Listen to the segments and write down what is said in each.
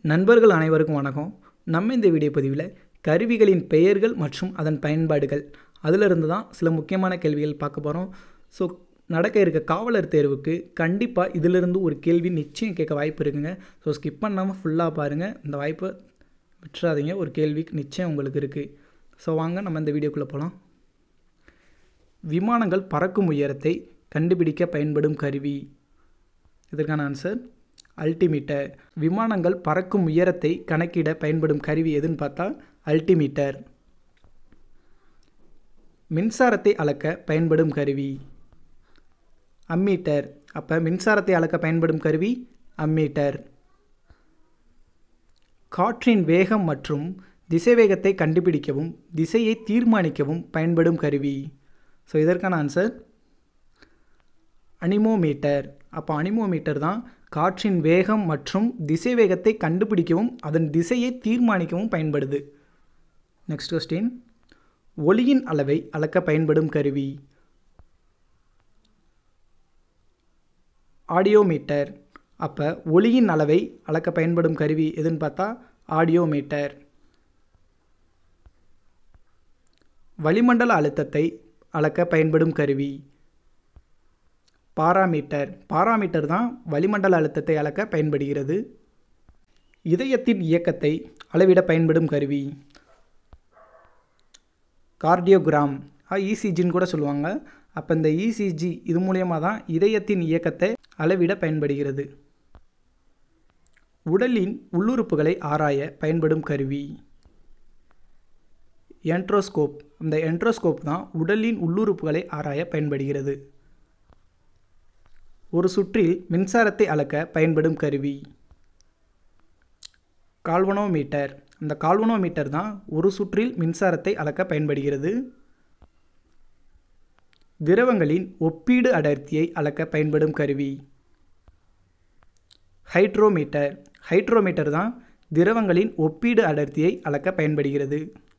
நண்பர்கள் அனைவருக்கும் வணக்கம் நம்ம இந்த வீடியோ பதிவில் கருவிகளின் பெயர்கள் மற்றும் அதன் பயன்பாடுகள் அதிலிருந்து தான் சில முக்கியமான கேள்விகள் பார்க்க போகிறோம் ஸோ நடக்க இருக்க காவலர் தேர்வுக்கு கண்டிப்பாக இதிலிருந்து ஒரு கேள்வி நிச்சயம் கேட்க வாய்ப்பு இருக்குங்க ஸோ ஸ்கிப் பண்ணாமல் ஃபுல்லாக பாருங்கள் இந்த வாய்ப்பை விட்டுறாதீங்க ஒரு கேள்வி நிச்சயம் உங்களுக்கு இருக்குது ஸோ வாங்க நம்ம இந்த வீடியோக்குள்ளே போகலாம் விமானங்கள் பறக்கும் உயரத்தை கண்டுபிடிக்க பயன்படும் கருவி இதற்கான ஆன்சர் அல்டிமீட்டர் விமானங்கள் பறக்கும் உயரத்தை கணக்கிட பயன்படும் கருவி எதுன்னு பார்த்தா அல்டிமீட்டர் மின்சாரத்தை அளக்க பயன்படும் கருவி அம்மீட்டர் அப்போ மின்சாரத்தை அளக்க பயன்படும் கருவி அம்மீட்டர் காற்றின் வேகம் மற்றும் திசைவேகத்தை கண்டுபிடிக்கவும் திசையை தீர்மானிக்கவும் பயன்படும் கருவி ஸோ இதற்கான ஆன்சர் அனிமோமீட்டர் அப்போ அனிமோமீட்டர் தான் காற்றின் வேகம் மற்றும் திசை வேகத்தை கண்டுபிடிக்கவும் அதன் திசையை தீர்மானிக்கவும் பயன்படுது நெக்ஸ்ட் கொஸ்டின் ஒளியின் அளவை அளக்க பயன்படும் கருவி ஆடியோமீட்டர் அப்போ ஒளியின் அளவை அளக்க பயன்படும் கருவி எதுன்னு பார்த்தா ஆடியோமீட்டர் வளிமண்டல அழுத்தத்தை அளக்க பயன்படும் கருவி பாராமீட்டர் பாராமீட்டர் தான் வளிமண்டல அழுத்தத்தை அளக்க பயன்படுகிறது இதயத்தின் இயக்கத்தை அளவிட பயன்படும் கருவி கார்டியோகிராம் இசிஜின்னு கூட சொல்லுவாங்க அப்போ இந்த இசிஜி இது மூலயமா தான் இதயத்தின் இயக்கத்தை அளவிட பயன்படுகிறது உடலின் உள்ளுறுப்புகளை ஆராய பயன்படும் கருவி என்ட்ரோஸ்கோப் இந்த என்ட்ரோஸ்கோப் தான் உடலின் உள்ளுறுப்புகளை ஆராய பயன்படுகிறது ஒரு சுற்றில் மின்சாரத்தை அளக்க பயன்படும் கருவி கால்வனோமீட்டர் அந்த கால்வனோமீட்டர் தான் ஒரு சுற்றில் மின்சாரத்தை அளக்க பயன்படுகிறது திரவங்களின் ஒப்பீடு அடர்த்தியை அளக்க பயன்படும் கருவி ஹைட்ரோமீட்டர் ஹைட்ரோமீட்டர் தான் திரவங்களின் ஒப்பீடு அடர்த்தியை அளக்க பயன்படுகிறது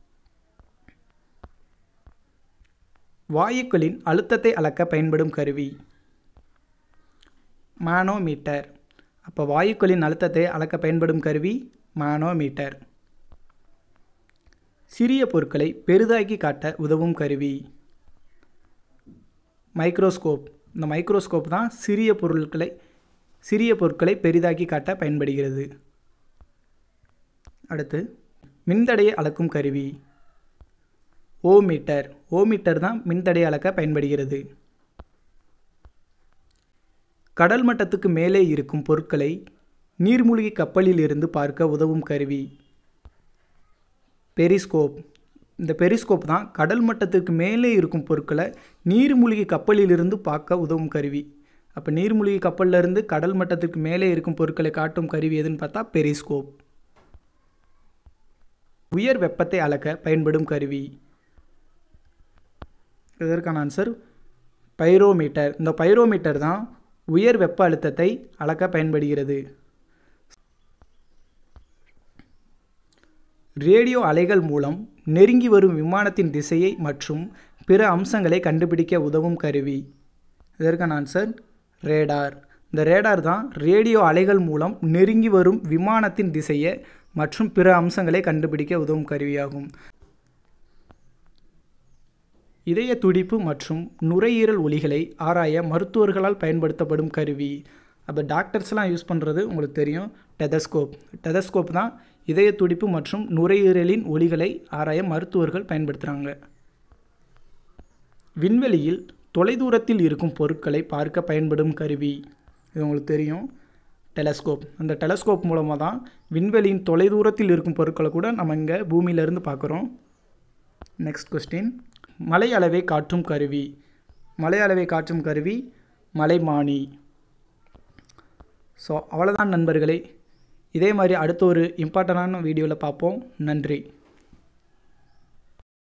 வாயுக்களின் அழுத்தத்தை அளக்க பயன்படும் கருவி மானோமீட்டர் அப்போ வாயுக்களின் அழுத்தத்தை அளக்க பயன்படும் கருவி மானோமீட்டர் சிறிய பொருட்களை பெரிதாக்கி காட்ட உதவும் கருவி மைக்ரோஸ்கோப் இந்த மைக்ரோஸ்கோப் தான் சிறிய பொருட்களை சிறிய பொருட்களை பெரிதாக்கி காட்ட பயன்படுகிறது அடுத்து மின்தடையை அளக்கும் கருவி ஓமீட்டர் ஓமீட்டர் தான் மின்தடையை அளக்க பயன்படுகிறது கடல் மட்டத்துக்கு மேலே இருக்கும் பொருட்களை நீர்மூழ்கி கப்பலில் இருந்து பார்க்க உதவும் கருவி பெரிஸ்கோப் இந்த பெரிஸ்கோப் தான் கடல் மட்டத்துக்கு மேலே இருக்கும் பொருட்களை நீர்மூழ்கி கப்பலில் இருந்து பார்க்க உதவும் கருவி அப்போ நீர்மூழ்கி கப்பலில் இருந்து கடல் மட்டத்துக்கு மேலே இருக்கும் பொருட்களை காட்டும் கருவி எதுன்னு பார்த்தா பெரிஸ்கோப் உயர் வெப்பத்தை அளக்க பயன்படும் கருவி இதற்கான ஆன்சர் பைரோமீட்டர் இந்த பைரோமீட்டர் தான் உயர் வெப்ப அழுத்தத்தை அளக்க பயன்படுகிறது ரேடியோ அலைகள் மூலம் நெருங்கி வரும் விமானத்தின் திசையை மற்றும் பிற அம்சங்களை கண்டுபிடிக்க உதவும் கருவி இதற்கான ஆன்சர் ரேடார் இந்த ரேடார் தான் ரேடியோ அலைகள் மூலம் நெருங்கி வரும் விமானத்தின் திசையை மற்றும் பிற அம்சங்களை கண்டுபிடிக்க உதவும் கருவியாகும் இதய துடிப்பு மற்றும் நுரையீரல் ஒலிகளை ஆராய மருத்துவர்களால் பயன்படுத்தப்படும் கருவி அப்போ டாக்டர்ஸ்லாம் யூஸ் பண்ணுறது உங்களுக்கு தெரியும் டெதஸ்கோப் டெதஸ்கோப் தான் இதய துடிப்பு மற்றும் நுரையீரலின் ஒலிகளை ஆராய மருத்துவர்கள் பயன்படுத்துகிறாங்க விண்வெளியில் தொலைதூரத்தில் இருக்கும் பொருட்களை பார்க்க பயன்படும் கருவி இது உங்களுக்கு தெரியும் டெலஸ்கோப் அந்த டெலஸ்கோப் மூலமாக தான் விண்வெளியின் தொலைதூரத்தில் இருக்கும் பொருட்களை கூட நம்ம இங்கே பூமியிலேருந்து பார்க்குறோம் நெக்ஸ்ட் கொஸ்டின் மலை அளவை காட்டும் கருவி மலை அளவை காட்டும் கருவி மலைமானி ஸோ அவ்வளோதான் நண்பர்களே இதே மாதிரி அடுத்த ஒரு இம்பார்ட்டண்டான வீடியோவில் பார்ப்போம் நன்றி